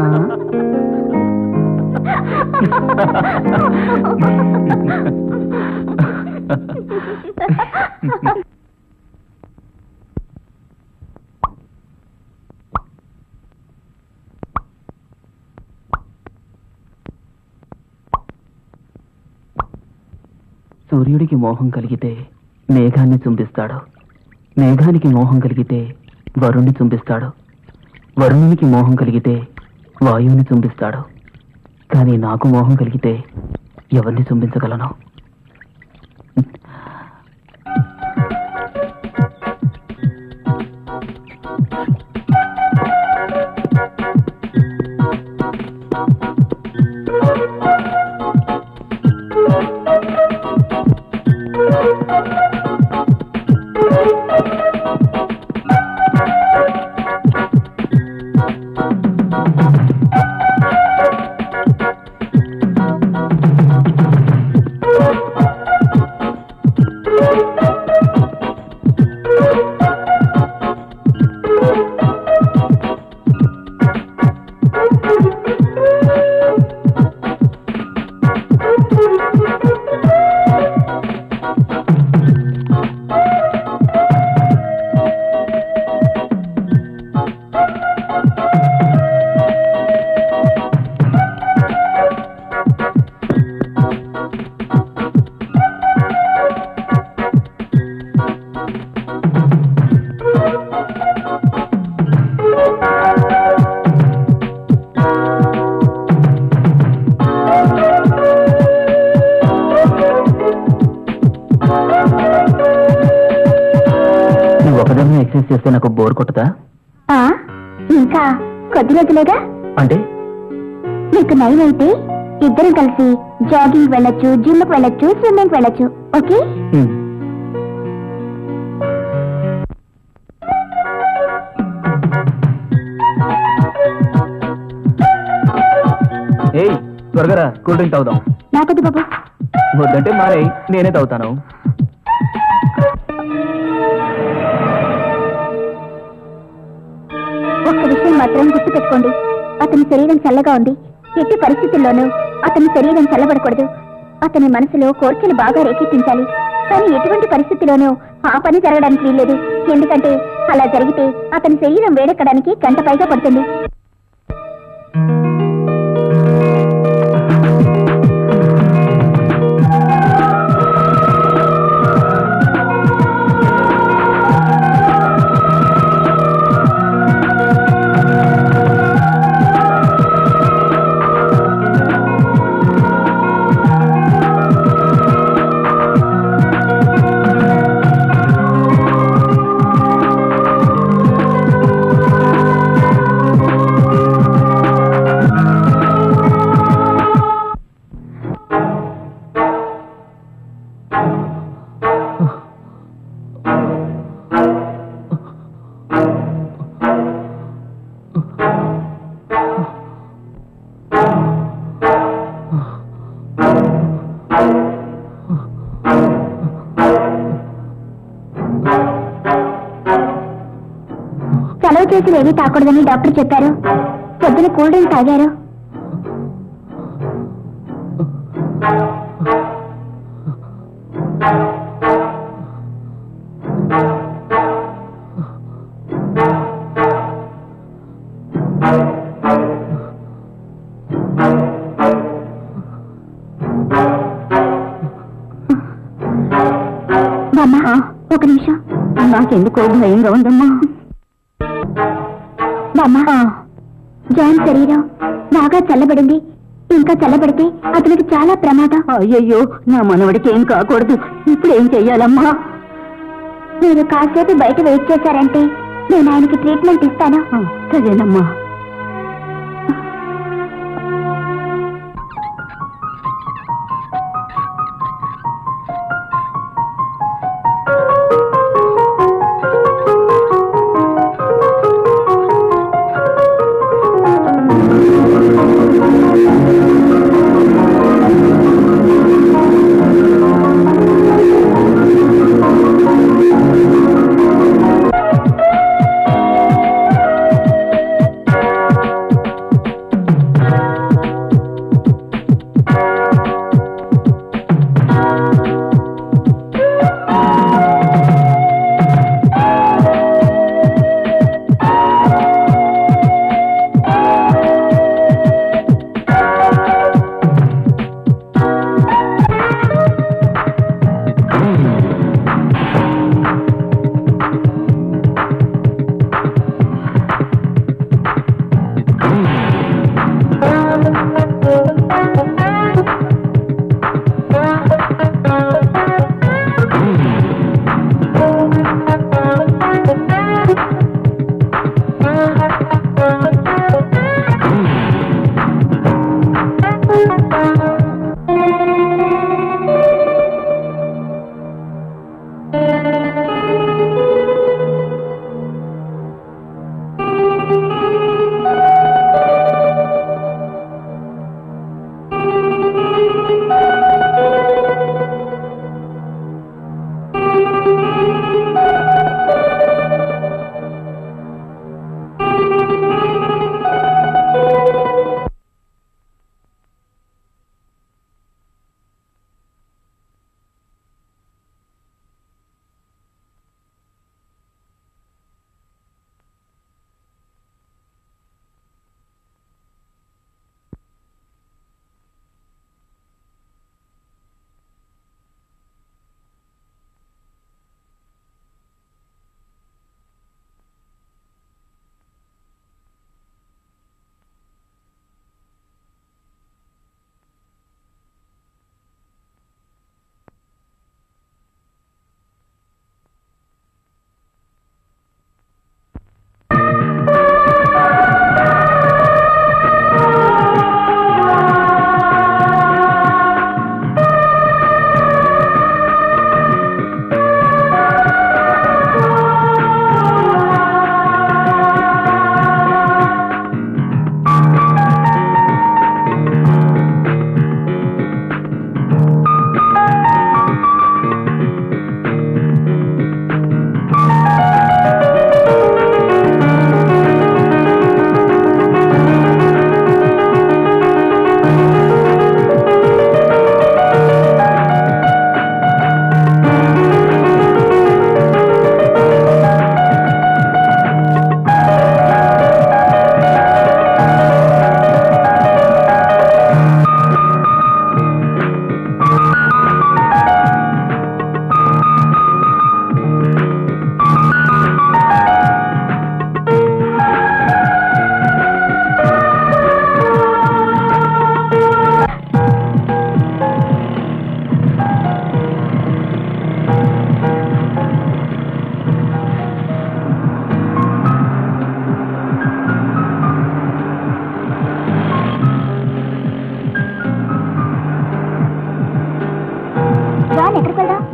[SPEAKER 5] సూర్యుడికి మోహం కలిగితే మేఘాన్ని చుంబిస్తాడు మేఘానికి మోహం కలిగితే వరుణ్ణి చుంబిస్తాడు వరుణునికి మోహం కలిగితే వాయువుని చుంబిస్తాడు కానీ నాకు మోహం కలిగితే ఎవరిని చుంబించగలను నువ్వు ఒకదాన్ని ఎక్సర్సైజ్ చేస్తే నాకు బోర్ కొట్టదా
[SPEAKER 1] ఆ, ఇంకా కొద్ది రోజులేగా
[SPEAKER 5] అంటే
[SPEAKER 1] నీకు నయం అయితే ఇద్దరం కలిసి జాగింగ్ వెళ్ళొచ్చు జిమ్ కి వెళ్ళొచ్చు స్విమ్మింగ్ వెళ్ళొచ్చు ఓకే
[SPEAKER 5] హ్మ్. ఏయ్ త్వరగా రా కూల్ డ్రింక్ తాగుదాం
[SPEAKER 1] నాకొద్దు బాబు
[SPEAKER 5] వద్దంటే మారే నేనే తాగుతాను
[SPEAKER 1] ఒక్క విషయం మాత్రం గుర్తుపెట్టుకోండి అతని శరీరం చల్లగా ఉంది ఎట్టి పరిస్థితుల్లోనూ అతని శరీరం చల్లబడకూడదు అతని మనసులో కోర్కెలు బాగా రేకెత్తించాలి కానీ ఎటువంటి పరిస్థితిలోనూ ఆ పని జరగడానికి వీల్లేదు ఎందుకంటే అలా జరిగితే అతని శరీరం వేడెక్కడానికి గంట పైగా పడుతుంది సెలవు చేతులు ఏమీ తాకూడదని డాక్టర్ చెప్పారు పొద్దున కూల్ డ్రింక్ తాగారు బామ్మ ఒక నిమిషం
[SPEAKER 3] నాకెందుకో భయంగా ఉందమ్మా
[SPEAKER 1] బామ్మ జాన్ శరీరం బాగా చల్లబడింది ఇంకా చల్లబడితే అతనికి చాలా ప్రమాదం
[SPEAKER 3] అయ్యయ్యో నా మనవడికి ఏం కాకూడదు ఇప్పుడు ఏం చెయ్యాలమ్మా
[SPEAKER 1] మీరు కాసేపు బయట వెయిట్ చేశారంటే నేను ఆయనకి ట్రీట్మెంట్ ఇస్తాను
[SPEAKER 3] ఆ, సరేనమ్మా
[SPEAKER 1] ఆ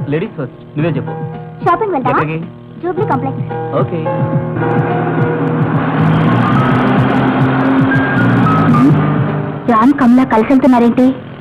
[SPEAKER 5] లేడీస్ ఫస్ట్ నువ్వే చెప్పు
[SPEAKER 1] షాపింగ్ వెళ్తావా
[SPEAKER 5] ఎక్కడికి?
[SPEAKER 1] Jubilee Complex
[SPEAKER 5] okay
[SPEAKER 1] John Kamala కలిసి వెళ్తున్నారేంటి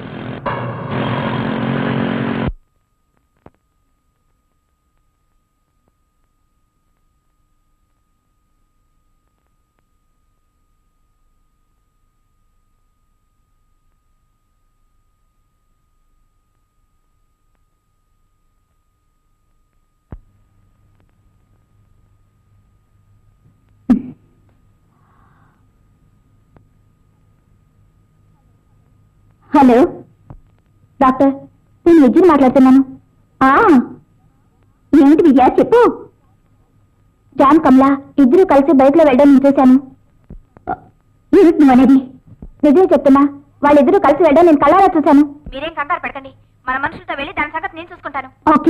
[SPEAKER 1] హలో డాక్టర్ నేను విద్యుని మాట్లాడుతున్నాను ఆ, ఏమిటి విజయ చెప్పు జాన్ కమలా ఇద్దరు కలిసి బైక్ లో వెళ్ళడం నేను చూశాను ఏమిటి నువ్వు అనేది నిజమే చెప్తున్నా వాళ్ళిద్దరూ కలిసి వెళ్ళడం నేను కళ్ళారా చూశాను
[SPEAKER 6] మీరేం కంగారు పడకండి మన మనుషులతో వెళ్ళి దాని సంగతి నేను చూసుకుంటాను
[SPEAKER 1] ఓకే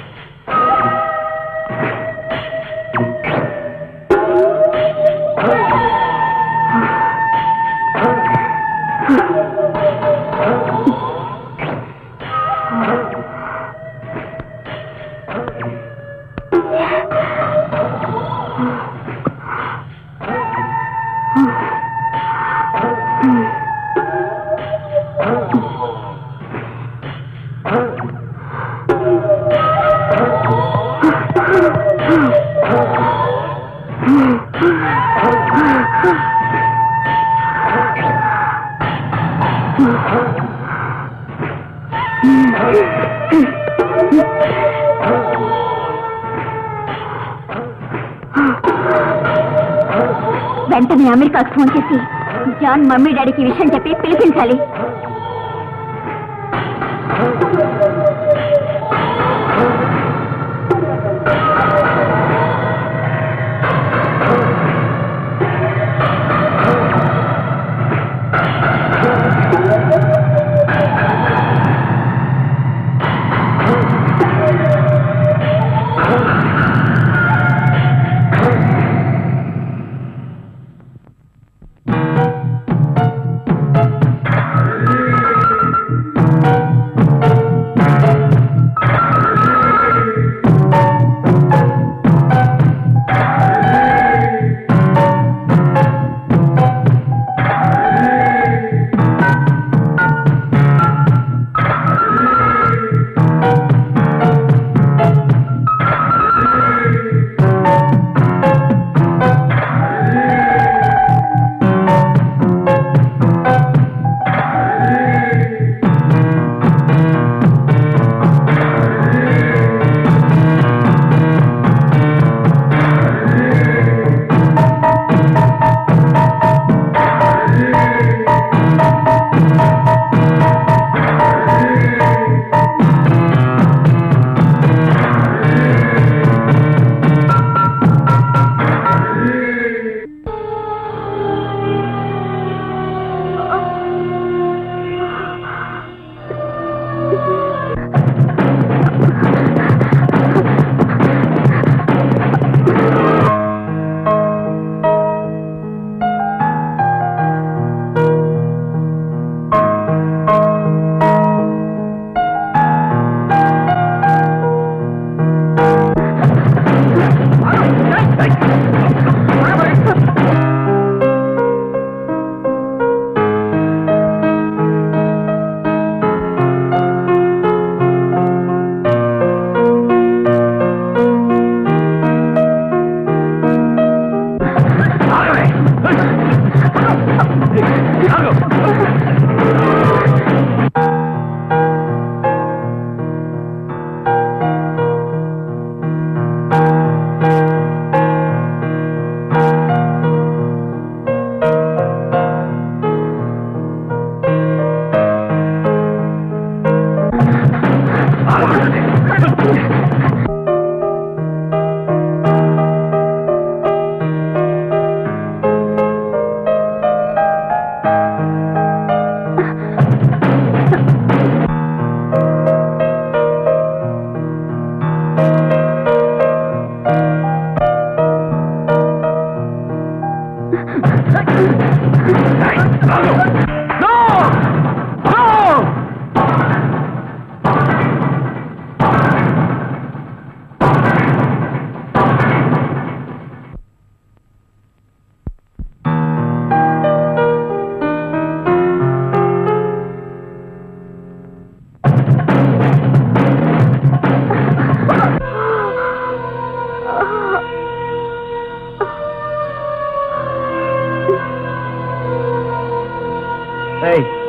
[SPEAKER 1] వెంటనే అమెరికాకు ఫోన్ చేసి జాన్ మమ్మీ డాడీకి ఈ విషయం చెప్పి పిలిపించాలి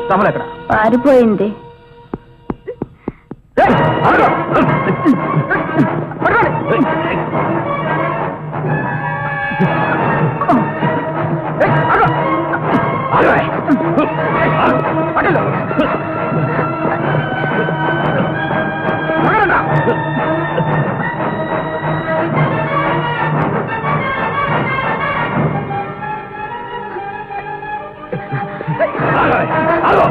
[SPEAKER 5] కమల ఎక్కడ
[SPEAKER 1] పారిపోయింది
[SPEAKER 5] ఏయ్, ఆగు! పట్టుకోండి. ఏయ్, ఆగు! ఆగు! ఆగు! పట్టుకో. ఆగండి. ఆగు!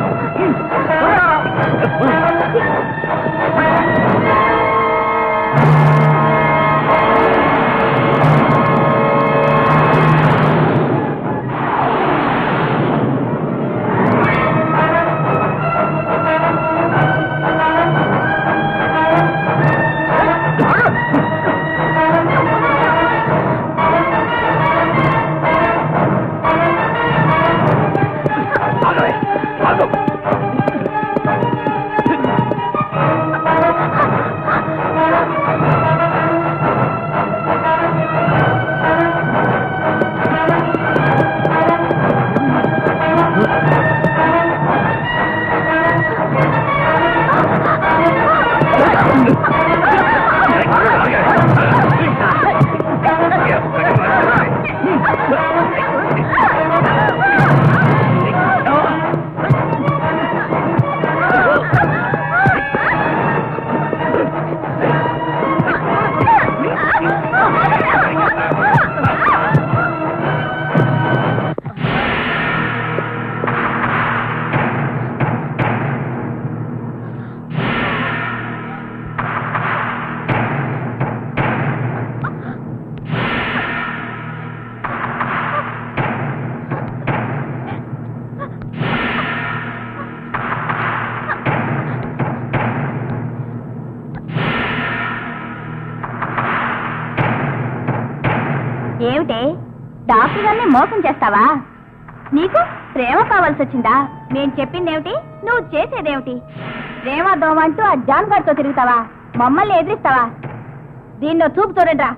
[SPEAKER 1] ఏమిటే డాక్టర్ గారిని మోసం చేస్తావా నీకు ప్రేమ కావాల్సి వచ్చిందా నేను చెప్పిందేమిటి నువ్వు చేసేదేమిటి ప్రేమ దోమ అంటూ ఆ జాన్ గారితో తిరుగుతావా మమ్మల్ని ఎదిరిస్తావా దీన్నో చూపు చూడండిరా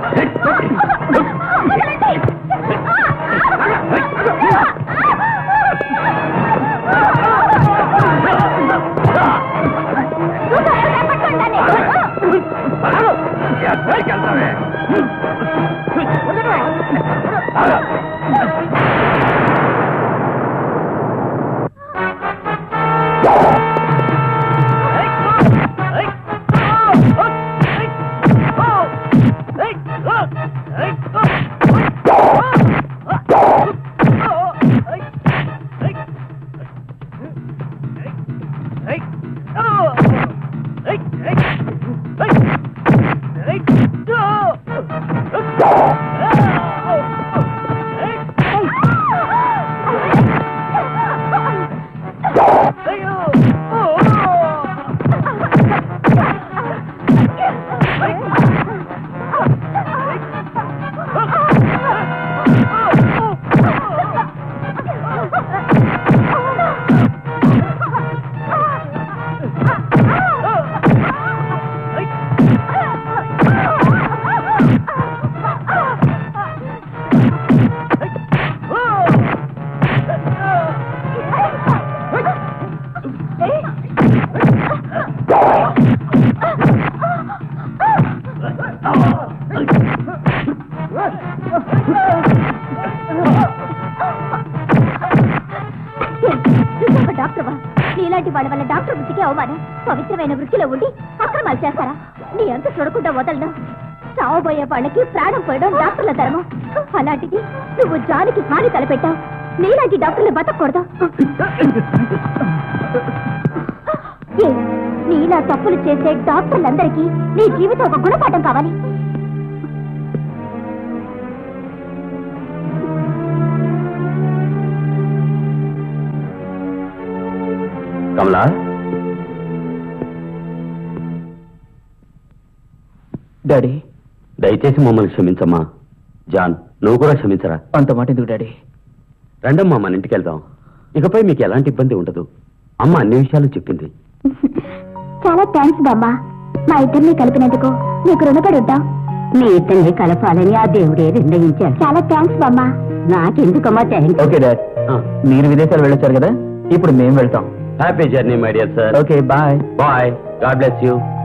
[SPEAKER 1] నువ్వు డాక్టర్వా నీలాంటి వాళ్ళ వల్ల డాక్టర్ వృత్తికి అవమానం పవిత్రమైన వృత్తిలో ఉండి అక్రమాలు చేస్తారా నీ అంత చూడకుండా వదలను చావబోయే వాళ్ళకి ప్రాణం పోయడం డాక్టర్ల ధర్మం అలాంటిది నువ్వు జానికి హాని తలపెట్టావు నీలాంటి డాక్టర్లు బతకూడదు ఏ, నీలా తప్పులు చేసే డాక్టర్లందరికీ నీ జీవితం ఒక గుణపాఠం కావాలి
[SPEAKER 4] కమలా
[SPEAKER 5] డాడీ
[SPEAKER 4] దయచేసి మమ్మల్ని క్షమించమ్మా జాన్ నువ్వు కూడా క్షమించరా
[SPEAKER 5] అంత మాట ఎందుకు డాడీ
[SPEAKER 4] రండమ్మా మన ఇంటికి వెళ్దాం ఇకపై మీకు ఎలాంటి ఇబ్బంది ఉండదు అమ్మ అన్ని విషయాలు చెప్పింది
[SPEAKER 1] చాలా థ్యాంక్స్ బామ్మ మా ఇద్దరిని కలిపినందుకు నీకు రుణపడి ఉంటాం
[SPEAKER 3] మీ ఇద్దరిని కలపాలని ఆ దేవుడే నిర్ణయించాడు
[SPEAKER 1] చాలా థ్యాంక్స్ బామ్మ
[SPEAKER 3] నాకెందుకమ్మా థ్యాంక్స్
[SPEAKER 5] ఓకే డాడ్
[SPEAKER 4] ఆ,
[SPEAKER 5] మీరు విదేశాలు వెళ్ళొచ్చారు కదా ఇప్పుడు మేము వెళ్తాం
[SPEAKER 4] happy journey my dear sir
[SPEAKER 5] okay bye
[SPEAKER 4] bye God bless you